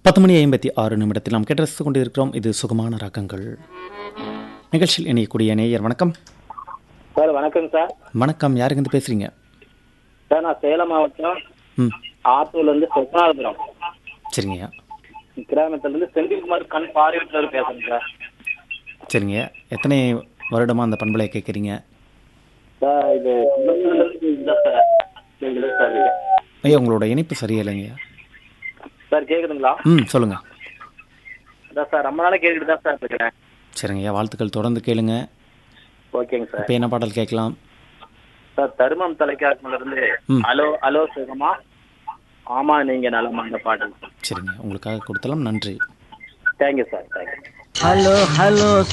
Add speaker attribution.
Speaker 1: பத்து மணி ஐம்பத்தி ஆறு நிமிடத்தில் நாம் கேட்டு கொண்டிருக்கிறோம் இது சுகமான ராகங்கள் நிகழ்ச்சியில் இணையக்கூடிய நேயர் வணக்கம்
Speaker 2: சார் வணக்கம் சார்
Speaker 1: வணக்கம் யாருங்கிருந்து பேசுறீங்க
Speaker 2: சார் நான் சேலம் மாவட்டம்
Speaker 1: ம்
Speaker 2: ஆத்தூர்ல இருந்து சொப்னாபுரம்
Speaker 1: சரிங்கய்யா
Speaker 2: கிராமத்துல இருந்து செந்தில்குமார் கண் பார்வையற்றவர் பேசுறேன் சார்
Speaker 1: சரிங்க எத்தனை வருடமாக அந்த பண்பலையை கேட்குறீங்க
Speaker 2: சார் இது கும்பகோணத்துல இருந்து இதுதான் சார் கேக்குது சார் இது.
Speaker 1: ஐயா உங்களோட இணைப்பு சரியில்லைங்கய்யா
Speaker 2: சார் கேக்குதுங்களா
Speaker 1: ம் சொல்லுங்கள்
Speaker 2: அதான் சார் ரொம்ப நாளா கேட்டுட்டு தான் சார் இருக்கிறேன்
Speaker 1: சரிங்கய்யா வாழ்த்துக்கள் தொடர்ந்து கேளுங்க
Speaker 2: ஓகேங்க சார்
Speaker 1: இப்போ என்ன பாடல் கேட்கலாம்
Speaker 2: சார் தருமம் தொலைக்காட்சியில இருந்து
Speaker 1: ம்.
Speaker 2: ஹலோ ஹலோ சுகமா ஆமா நீங்க நலமா அந்த பாட்டு
Speaker 1: சரிங்க உங்களுக்காக கொடுத்தலாம் நன்றி
Speaker 2: thank you sir thank you
Speaker 3: hello hello